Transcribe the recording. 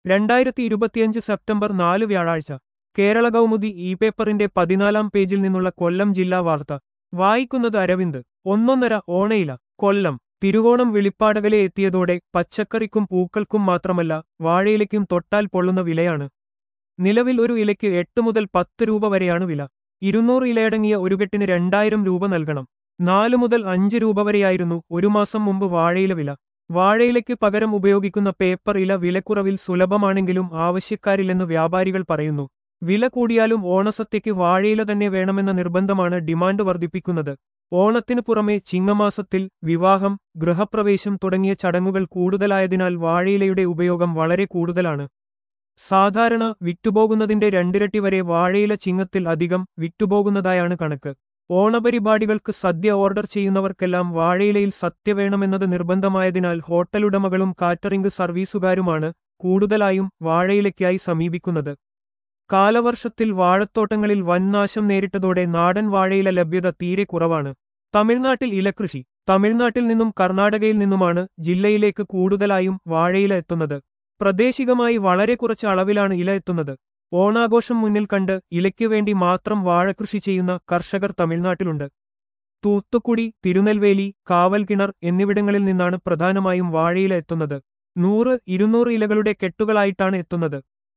രണ്ടായിരത്തി ഇരുപത്തിയഞ്ച് സെപ്റ്റംബർ നാല് വ്യാഴാഴ്ച കേരള കൗമുദി ഇ പേപ്പറിന്റെ പതിനാലാം പേജിൽ നിന്നുള്ള കൊല്ലം ജില്ലാ വാർത്ത വായിക്കുന്നത് അരവിന്ദ് ഒന്നൊന്നര ഓണയില കൊല്ലം തിരുവോണം വെളിപ്പാടകലെ എത്തിയതോടെ പച്ചക്കറിക്കും പൂക്കൾക്കും മാത്രമല്ല വാഴയിലയ്ക്കും തൊട്ടാൽ പൊള്ളുന്ന വിലയാണ് നിലവിൽ ഒരു ഇലയ്ക്ക് എട്ട് മുതൽ പത്ത് രൂപ വരെയാണ് വില ഇരുന്നൂറ് ഇലയടങ്ങിയ ഒരു കെട്ടിന് രണ്ടായിരം രൂപ നൽകണം നാല് മുതൽ അഞ്ച് രൂപ വരെയായിരുന്നു ഒരു മാസം മുമ്പ് വാഴയില വില വാഴയിലയ്ക്ക് പകരം ഉപയോഗിക്കുന്ന പേപ്പർ ഇല വിലക്കുറവിൽ സുലഭമാണെങ്കിലും ആവശ്യക്കാരില്ലെന്ന് വ്യാപാരികൾ പറയുന്നു വില കൂടിയാലും ഓണസത്യയ്ക്ക് വാഴയില തന്നെ വേണമെന്ന നിർബന്ധമാണ് ഡിമാൻഡ് വർദ്ധിപ്പിക്കുന്നത് ഓണത്തിനു പുറമെ ചിങ്ങമാസത്തിൽ വിവാഹം ഗൃഹപ്രവേശം തുടങ്ങിയ ചടങ്ങുകൾ കൂടുതലായതിനാൽ വാഴയിലയുടെ ഉപയോഗം വളരെ കൂടുതലാണ് സാധാരണ വിറ്റുപോകുന്നതിന്റെ രണ്ടിരട്ടി വരെ വാഴയില ചിങ്ങത്തിൽ അധികം വിറ്റുപോകുന്നതായാണ് കണക്ക് ഓണപരിപാടികൾക്ക് സദ്യ ഓർഡർ ചെയ്യുന്നവർക്കെല്ലാം വാഴയിലയിൽ സത്യ വേണമെന്നത് നിർബന്ധമായതിനാൽ ഹോട്ടലുടമകളും കാറ്ററിംഗ് സർവീസുകാരുമാണ് കൂടുതലായും വാഴയിലയ്ക്കായി സമീപിക്കുന്നത് കാലവർഷത്തിൽ വാഴത്തോട്ടങ്ങളിൽ വൻനാശം നേരിട്ടതോടെ നാടൻ വാഴയില ലഭ്യത തീരെ കുറവാണ് തമിഴ്നാട്ടിൽ ഇലകൃഷി തമിഴ്നാട്ടിൽ നിന്നും കർണാടകയിൽ നിന്നുമാണ് ജില്ലയിലേക്ക് കൂടുതലായും വാഴയില എത്തുന്നത് പ്രദേശികമായി വളരെ കുറച്ച് അളവിലാണ് ഇല എത്തുന്നത് ഓണാഘോഷം മുന്നിൽ കണ്ട് ഇലയ്ക്കു വേണ്ടി മാത്രം വാഴകൃഷി ചെയ്യുന്ന കർഷകർ തമിഴ്നാട്ടിലുണ്ട് തൂത്തുക്കുടി തിരുനെൽവേലി കാവൽകിണർ എന്നിവിടങ്ങളിൽ നിന്നാണ് പ്രധാനമായും വാഴയില എത്തുന്നത് നൂറ് ഇരുന്നൂറ് ഇലകളുടെ കെട്ടുകളായിട്ടാണ് എത്തുന്നത്